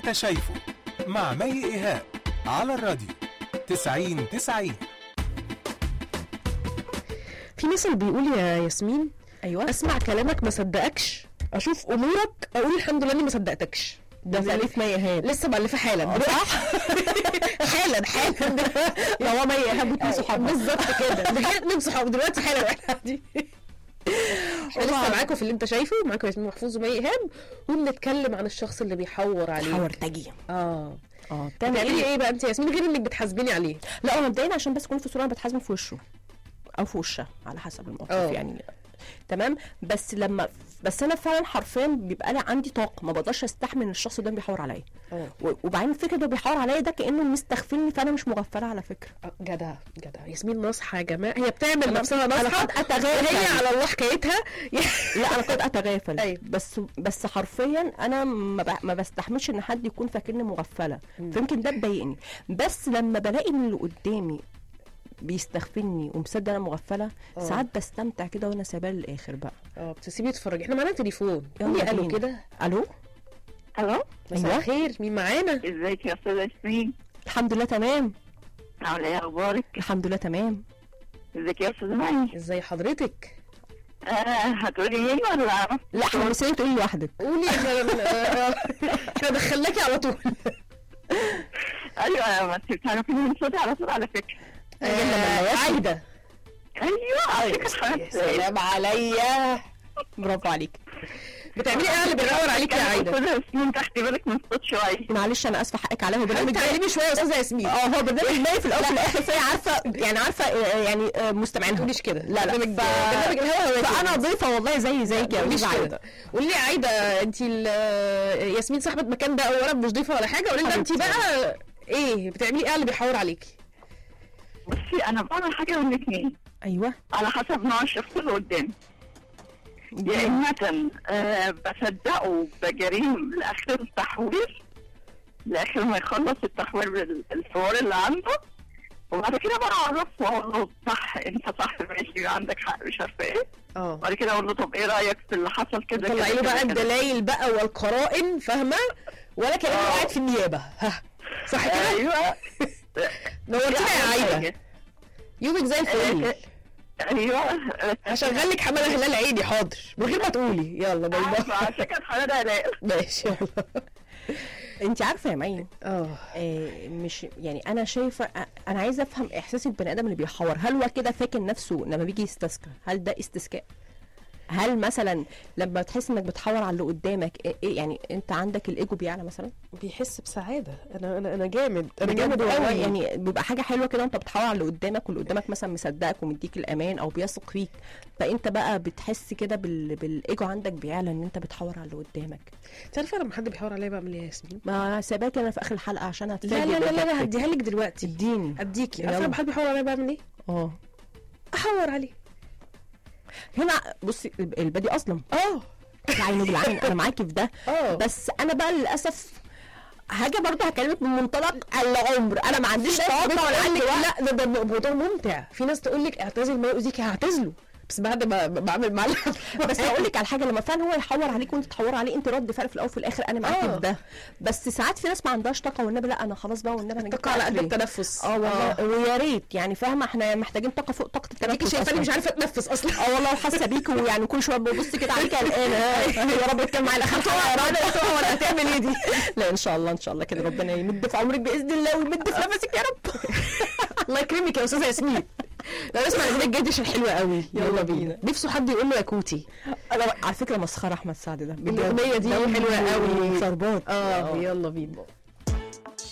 انت شايفه مع مي ايهاب على الراديو 90 90 في مثل بيقول يا ياسمين ايوه اسمع كلامك ما صدقكش اشوف امورك اقول الحمد لله اني ما صدقتكش ده تأليف مي ايهاب لسه مألفة حالا صح حالا حالا ده هو مي ايهاب واتنين صحابها بالظبط كده ده كانت من صحاب دلوقتي حالا واحنا دي احنا لسه معاكم في اللي انت شايفه معاكم ياسمين محفوظ ومي ايهاب وبنتكلم عن الشخص اللي بيحور عليك حورتجي اه اه بتعملي ايه بقى انت يا ياسمين غير انك بتحاسبيني عليه لا هو مبدئيا عشان بس كل في صوره انا بتحاسب في وشه او في وشها على حسب الموقف اه. يعني تمام بس لما بس انا فعلا حرفيا بيبقى لي عندي طاقه ما بقدرش استحمل ان الشخص ده بيحاور عليا اه و- وبعدين فكره انه بيحاور عليا ده كانه مستغفلني فانا مش مغفله على فكره جدع جدع ياسمين ناصحه يا جماعه هي بتعمل أنا- نفسها أنا ناصحه قد أتغافل. وهي على الله حكايتها لا انا قد اتغافل أيوة. بس بس حرفيا انا ما, ب... ما بستحملش ان حد يكون فاكرني مغفله فيمكن ده بيضايقني بس لما بلاقي ان اللي قدامي بيستغفلني ومصدق انا مغفله اه. ساعات بستمتع كده وانا سايباه للاخر بقى اه بتسيبي تتفرجي احنا معانا تليفون يلا قولي الو بينا. كده الو الو مساء أيوة. الخير مين معانا ازيك يا استاذه ياسمين الحمد لله تمام عامله ايه اخبارك الحمد لله تمام ازيك يا استاذه مي ازاي حضرتك آه هتقولي ايه ولا لا احنا مستنيين تقولي لوحدك قولي احنا احنا دخلناكي على طول ايوه ما انت بتعرفيني من صوتي على طول على فكره آه، عايده ايوه على فكره يا حضرتك سلام عليا برافو عليك بتعملي ايه اللي بيدور عليك يا عايده استاذه ياسمين تحت بالك من الصوت شويه معلش انا اسفه حقك عليا هو برنامج تعلمي شويه يا استاذه ياسمين اه هو برنامج ناي في الاول وفي الاخر فهي عارفه يعني عارفه آه، يعني آه، مستمعينها تقوليش كده لا لا برنامج ف... برنامج الهوا هواكي. فانا ضيفه والله زي زيك يا قوليش استاذه كده عايده قولي لي يا عايده انت ال- ياسمين صاحبه مكان ده اولا مش ضيفه ولا حاجه قولي لنا انت حبيبتي. بقى ايه بتعملي ايه اللي بيحور عليكي بصي انا بعمل حاجه من الاثنين ايوه على حسب نوع الشخص اللي قدامي يا اما آه بصدقه بجريه لاخر التحوير لاخر ما يخلص التحوير بال- الحوار اللي عنده وبعد كده بقى اعرفه واقول له صح انت صح ماشي عندك حق مش عارفه ايه اه وبعد كده اقول له طب ايه رايك في اللي حصل كده كده طلعي له كده بقى كده. الدلائل بقى والقرائن فاهمه ولا كانه اه. قاعد في النيابه ها صح كده ايوه نورتينا يا عايده يومك زي الفل ايوه هشغل لك حماده هلال عيني حاضر من غير ما تقولي يلا باي باي عشان كانت حالة هلاقي ماشي يلا انت عارفه يا مي اه آه مش يعني انا شايفه آه، انا عايزه افهم احساس البني ادم اللي بيحور هل هو كده فاكر نفسه لما بيجي يستذكر هل ده استذكاء هل مثلا لما تحس انك بتحور على اللي قدامك إيه إيه يعني انت عندك الايجو بيعلى مثلا بيحس بسعاده انا انا انا جامد انا بجد جامد والله قوي يعني بيبقى حاجه حلوه كده وانت بتحاور على اللي قدامك واللي قدامك مثلا مصدقك ومديك الامان او بيثق فيك فانت بقى بتحس كده بال... بالايجو عندك بيعلى ان انت بتحاور على اللي قدامك انت عارفه لما حد بيحاور عليا بعمل ايه يا ياسمين ما سيباك انا في اخر الحلقه عشان هتفاجئ لا لا لا لا بإجابتك. هديها لك دلوقتي اديني اديكي يلا. عارفه لما حد بيحور عليا بعمل ايه اه احور عليه هنا بصي الب- البادي اظلم اه العين بالعين انا معاكي في ده اه بس انا بقى للاسف حاجه برضه هكلمك من منطلق العمر انا ما عنديش طاقه ولا عندي وقت لا ده ده موضوع ممتع في ناس تقول لك اعتزل ما يؤذيك هعتزله بس بعد ما بعمل معاه بس هقول لك على حاجه لما فعلا هو يحور عليك وانت تحور عليه انت رد فعل في الاول وفي الاخر انا معاكي آه. في ده بس ساعات في ناس ما عندهاش طاقه والنبي لا انا خلاص بقى والنبي انا جبت طاقه على قد آخري. التنفس اه والله ويا ريت يعني فاهمه احنا محتاجين طاقه فوق طاقه التنفس اديكي شايفاني أصلاً. مش عارفه اتنفس اصلا اه والله وحاسه بيك ويعني كل شويه ببص كده عليك قلقانه يا رب تكمل معايا الاخر حلقه ولا هتعمل ايه دي لا ان شاء الله ان شاء الله كده ربنا يمد في عمرك باذن الله ويمد في نفسك يا رب الله يكرمك يا استاذه ياسمين لو نسمع الاغنيه الجديده الحلوه قوي يلا بينا. نفسه حد يقول له يا كوتي انا على فكره مسخره احمد سعد ده بجد. الأغنية دي دمه حلوة قوي. شربات اه يلا بينا